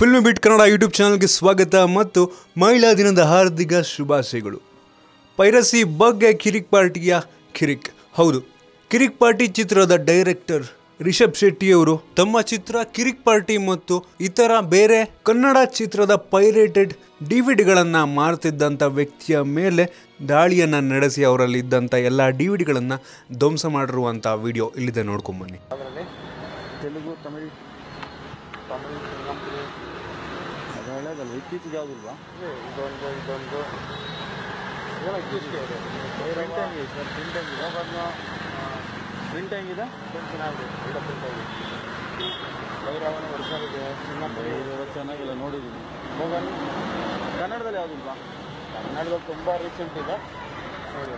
Film ಬಿಟ್ Kannada YouTube ಚಾನಲ್ಗೆ ಸ್ವಾಗತ ಮತ್ತು ಮಹಿಳಾ ದಿನದ ಹಾರ್ದಿಕ ಶುಭಾಶಯಗಳು ಪೈರಸಿ ಬಗ್ಗೆ ಕಿರಿಕ್ ಪಾರ್ಟಿಯ ಕಿರಿಕ್ ಹೌದು ಕಿರಿಕ್ ಪಾರ್ಟಿ ಚಿತ್ರದ ಡೈರೆಕ್ಟರ್ ರಿಷಬ್ ಶೆಟ್ಟಿಯವರು ತಮ್ಮ ಚಿತ್ರ ಕಿರಿಕ್ ಪಾರ್ಟಿ ಮತ್ತು ಇತರ ಬೇರೆ ಕನ್ನಡ ಚಿತ್ರದ ಪೈರೇಟೆಡ್ ಡಿವಿಡಿಗಳನ್ನು ಮಾರ್ತಿದ್ದಂಥ ವ್ಯಕ್ತಿಯ ಮೇಲೆ ದಾಳಿಯನ್ನು ನಡೆಸಿ ಅವರಲ್ಲಿ ಇದ್ದಂಥ ಎಲ್ಲ ಡಿವಿಡಿಗಳನ್ನು ಧ್ವಂಸ ಮಾಡಿರುವಂಥ ವಿಡಿಯೋ ಇಲ್ಲಿದೆ ನೋಡ್ಕೊಂಬನ್ನಿ ಅದರಲ್ಲಿ ತೆಲುಗು ತಮಿಳ್ ತಮಿಳ್ ತೆಲುಗು ಅದು ಒಳ್ಳೇದಲ್ಲ ಇತ್ತೀಚೆಗೆ ಯಾವುದಿಲ್ವಾ ಇದೊಂದು ಇದೊಂದು ಇದೆಲ್ಲ ಇತ್ತೀಚೆಗೆ ಇದೆ ಪ್ರಿಂಟ್ ಹೆಂಗಿದೆ ಸರ್ ಪ್ರಿಂಟ್ ಹೆಂಗಿದೆ ಅದನ್ನು ಪ್ರಿಂಟ್ ಹೆಂಗಿದೆ ಪ್ರಿಂಟ್ ಚೆನ್ನಾಗಿದೆ ಎಲ್ಲ ಪ್ರಿಂಟ್ ಆಗಿದೆ ಭೈರವನ ವರ್ಷವಿದೆ ಚಿನ್ನಪುರಿ ಇದೆಲ್ಲ ಚೆನ್ನಾಗಿಲ್ಲ ನೋಡಿದ್ದೀನಿ ಹೋಗಲ್ಲ ಕನ್ನಡದಲ್ಲಿ ಯಾವುದಿಲ್ವಾ ಕನ್ನಡದಲ್ಲಿ ತುಂಬ ರೀಸೆಂಟ್ ಇದೆ ನೋಡಿ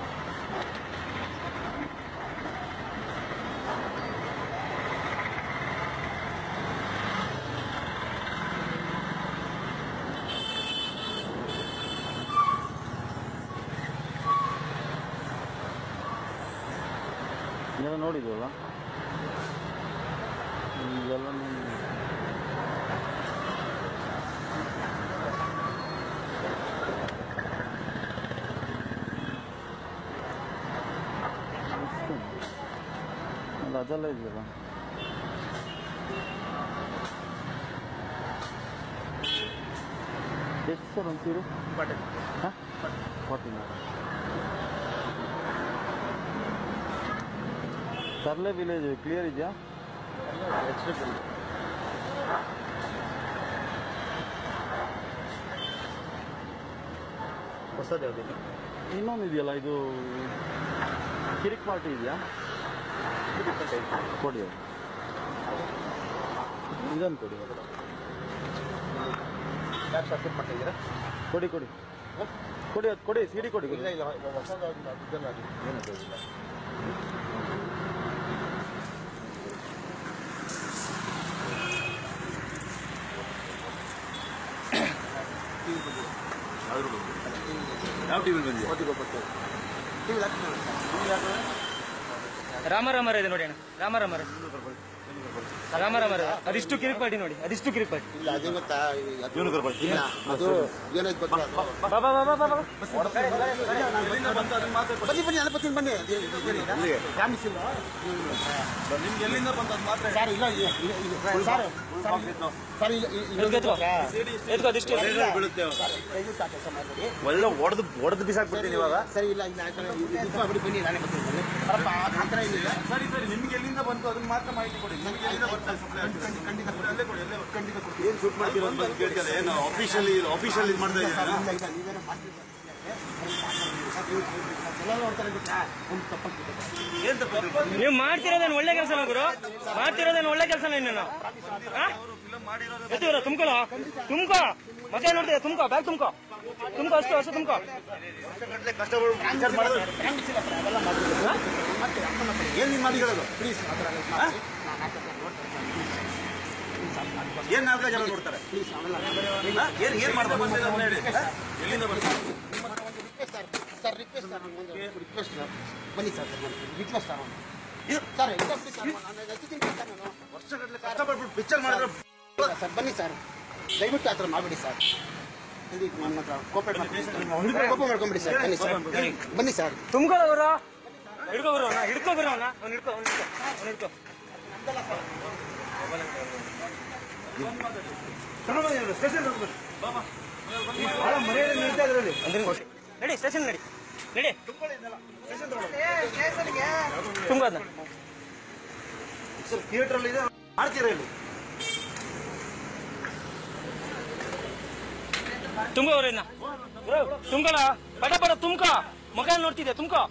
ಇದೆಲ್ಲ ನೋಡಿದ್ವಲ್ಲ ಇದೆಲ್ಲ ಅಲ್ಲ ಅದೆಲ್ಲ ಇದೆಯಲ್ಲ ಎಷ್ಟು ಸರ್ ಒಂಚೂರು ಹಾಂ ಫಾರ್ಟಿ ಸರ್ಲೆ ವಿಲೇಜ್ ಕ್ಲಿಯರ್ ಇದೆಯಾ ಹೊಸದು ಯಾವುದಿಲ್ಲ ಇನ್ನೊಂದು ಇದೆಯಲ್ಲ ಇದು ಕಿರಿಕ್ ಪಾರ್ಟಿ ಇದೆಯಾ ಕೊಡಿ ಅದು. ಇದನ್ನು ಕೊಡಿ ಯಾಕೆ ಸಬ್ಮಿಟ್ ಮಾಡ್ತಿದ್ದೀರಾ ಕೊಡಿ ಕೊಡಿ ಕೊಡಿ ಅದು ಕೊಡಿ ಸಿಡಿ ಕೊಡಿ ಇಲ್ಲ ಇಲ್ಲ ಹೊಸದಾಗಿಲ್ಲ ಇದನ್ನು ಏನದು ಇಲ್ಲ ಯಾವ ಟಿ ವಿಲಿ ಬಂದಿದೆ ಒಟ್ಟಿಗೆ ಹೋಗ್ಬಿಟ್ಟು ಟಿವಿ ರಾಮ ರಾಮರ ಇದೆ ನೋಡಿ ಅಣ್ಣ ರಾಮ ರಾಮರ ರಾಮ ರಾಮರ ಅದಿಷ್ಟು ಕಿರಿಕ್ ಪಾರ್ಟಿ ನೋಡಿ ಅದಿಷ್ಟು ಕಿರಿಕ್ ಪಾರ್ಟಿ ಇಲ್ಲ ಅದೇ ಗೊತ್ತಾ ಇಲ್ಲ ಅದು ಏನಾಯ್ತು ಗೊತ್ತಾ ಅದು? ಬಾ ಬಾ ಬಾ ಬಾ ಬಾ ಬಾ. ಬನ್ನಿ ಬನ್ನಿ ಅಲ್ಲ ಬರ್ತೀನಿ ಬನ್ನಿ ಪ್ರಾಮಿಸ್ ಇಲ್ಲ ನಿಮ್ಗೆ ಎಲ್ಲಿಂದ ಬಂದದ್ದು ಮಾತ್ರ ಸರ್ ಇಲ್ಲ ಇಲ್ಲ, ಇಲ್ಲ, ಇಲ್ಲ. ಸರ್ ಸರ್ ಇಲ್ಲ ಇಲ್ಲ, ಇಲ್ಲ ಎತ್ಕೊ, ಎತ್ಕೊ. ಎತ್ಕೊ, ಅದಿಷ್ಟು ಬೀಳುತ್ತೆ ದಯವಿಟ್ಟು ಆ ಕೆಲಸ ಮಾಡಬೇಡಿ ಒಳ್ಳೆ ಹೊಡೆದು ಹೊಡೆದು ಬಿಸಾಕ್ಬಿಡ್ತೀನಿ ಇವಾಗ ಸರಿ ಇಲ್ಲ ಇಲ್ಲ ಆ ಕಡೆ ಇದು ಇದು ಮಾಡ್ಬಿಡಿ ಬನ್ನಿ ನಾನೇ ಬರ್ತೀನಿ ಬನ್ನಿ ಬರಪ್ಪ ಆ ಥರ ಏನಿಲ್ಲ ಸರಿ ಸರಿ ನಿಮ್ಗೆ ಎಲ್ಲಿಂದ ಬಂತು ಅದನ್ನ ಮಾತ್ರ ಮಾಹಿತಿ ಕೊಡಿ ನಿಮ್ಗೆ ಎಲ್ಲಿಂದ ಬರ್ತಾ ಖಂಡಿತ ಕೊಡಿ ಅಲ್ಲೇ ಕೊಡಿ ಅಲ್ಲೇ ಖಂಡಿತ ಕೊಡಿ ಏನು ಶೂಟ್ ಮಾಡ್ತೀರೋ ಅಂತ ಕೇಳ್ತಿಲ್ಲ ಏನು ಅಫಿಷಿಯಲಿ ಅಫಿಷಿಯಲ್ ಇದು ಮಾಡ್ತಾ ಇದ್ದೀರಾ ಇಲ್ಲ ಇಲ್ಲ ನೀವೇನೋ ಮಾಡ್ತೀರಿ ಎಲ್ಲ ನೋಡ್ತಾರೆ ಗೊತ್ತಾ ಒಂದು ತಪ್ಪಾಗ್ತಿದೆ ಏನ್ ತಪ್ಪು ನೀವು ಮಾಡ್ತಿರೋದೇನು ಒಳ್ಳೆ ಕೆಲಸ ಗುರು ಮಾಡ್ತಿರೋದೇನು ಒಳ್ಳೆ ಕೆಲಸ ನೀನು ಎತ್ತಿರ ತುಮ್ಕೊಳ ತುಮ್ಕೋ ಮತ್ತೆ ನೋಡ್ತೀಯ ತುಮ್ಕೋ ಬ್ಯಾಗ್ ತುಮ್ಕೋ ತುಮ್ಕೋ ಅಷ್ಟು ಅಷ್ಟು ತುಮ್ಕೋ ಕಷ್ಟಪಟ್ಟು ವಿಚಾರ ಮಾಡಿದ್ರೆ ಪ್ರಾಮಿಸ್ ಇಲ್ಲ ಸರ್ ಅವೆಲ್ಲ ಮಾಡ್ತೀವಿ ಏನ್ ನೀನ್ ಮಾಡಿರೋದು ಪ್ಲೀಸ್ ಆ ಥರ ಎಲ್ಲ ಹಾ? ಮಾಡಿ ಏನ್ ನಾಲ್ಕು ಜನ ನೋಡ್ತಾರೆ ಪ್ಲೀಸ್ ಅವೆಲ್ಲ ಹಾ? ಏನ್ ಏನ್ ಮಾಡ್ತಾ ಬಂದಿಲ್ಲ ಅಂತ ಹೇಳಿ ಹಾ? ಎಲ್ಲಿಂದ ಬರ್ತಾರೆ request sir sir request sir ಒಂದು ರಿಕ್ವೆಸ್ಟ್ ಸರ್ ಬನ್ನಿ ಸರ್ ರಿಕ್ವೆಸ್ಟ್ ಸರ್ ಒಂದು ಇದು ಸರ್ ಇಲ್ಲ ಬಿಡಿ ಸರ್ ನಾನು ಎತ್ತಿದ್ದೀನಿ ಸರ್ ನಾನು ವರ್ಷಗಟ್ಟಲೆ ಕಷ್ಟಪಟ್ಬಿಟ್ಟು ಪಿಕ್ಚರ್ ಮಾಡಿದ್ರೆ ಇಲ್ಲ ಸರ್ ಬನ್ನಿ ಸರ್ ದಯವಿಟ್ಟು ಆ ಥರ ಮಾಡಬೇಡಿ ಸರ್ ಇದು ನನ್ನ ಹತ್ರ ಕೋಪರೇಟ್ ಕೋಪ ಮಾಡ್ಕೊಂಬಿಡಿ ಸರ್ ಬನ್ನಿ ಸರ್ ಬನ್ನಿ ಸರ್ ತುಮ್ಕೋ ಗುರು ಹಿಡ್ಕೋ ಗುರು ಅವ್ನ ಹಿಡ್ಕೋ ಗುರು ಅವನ ಅವ್ನು ಹಿಡ್ಕೋ ಅವ್ನು ಹಿಡ್ಕೋ ಅವ್ನು ಹಿಡ್ಕೋ ಸ್ಟೇಷನ್ ಬಹಳ ಮರ್ಯಾದೆ ನಡೀತಾ ಇದ್ರಲ್ಲಿ ಅಂದ್ರೆ ಕೊಡಿ ನಡಿ ಸ್ಟೇಷನ್ ನಡಿ ನಡಿ ತುಂಬ ಅದನ್ನ ಸರ್ ಥಿಯೇಟರ್ ಅಲ್ಲಿ ಇದೆ ಮಾಡ್ತೀರಾ ಇಲ್ಲಿ ತುಂಬ ಅವ್ರ ಇನ್ನ ತುಂಬ್ಕೊಳ ಪಟ ಪಟ ತುಂಬ್ಕೋ ಮಗ ನೋಡ್ತಿದ್ದೆ ತುಂಬ್ಕೋ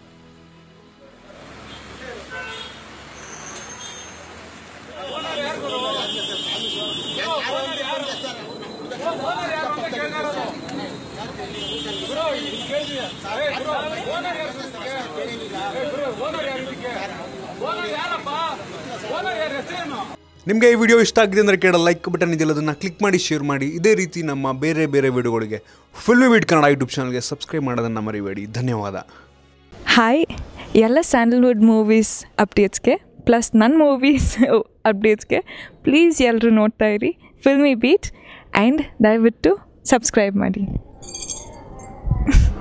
ನಿಮಗೆ ಈ ವಿಡಿಯೋ ಇಷ್ಟ ಆಗಿದೆ ಅಂದರೆ ಕೇಳ ಲೈಕ್ ಬಟನ್ ಇದೆಯಲ್ಲ ಅದನ್ನು ಕ್ಲಿಕ್ ಮಾಡಿ ಶೇರ್ ಮಾಡಿ ಇದೇ ರೀತಿ ನಮ್ಮ ಬೇರೆ ಬೇರೆ ವಿಡಿಯೋಗಳಿಗೆ ಫುಲ್ ವಿಡ್ ಕನ್ನಡ ಯೂಟ್ಯೂಬ್ ಚಾನಲ್ಗೆ ಸಬ್ಸ್ಕ್ರೈಬ್ ಮಾಡೋದನ್ನು ಮರಿಬೇಡಿ ಧನ್ಯವಾದ ಹಾಯ್ ಎಲ್ಲ ಸ್ಯಾಂಡಲ್ವುಡ್ ಮೂವೀಸ್ ಅಪ್ಡೇಟ್ಸ್ಗೆ ಪ್ಲಸ್ ನನ್ನ ಮೂವೀಸ್ ಅಪ್ಡೇಟ್ಸ್ಗೆ ಪ್ಲೀಸ್ ಎಲ್ಲರೂ ನೋಡ್ತಾ ಇರಿ ಫಿಲ್ಮಿ ಬೀಟ್ ಆ್ಯಂಡ್ ದಯವಿಟ್ಟು ಸಬ್ಸ್ಕ್ರೈಬ್ ಮಾಡಿ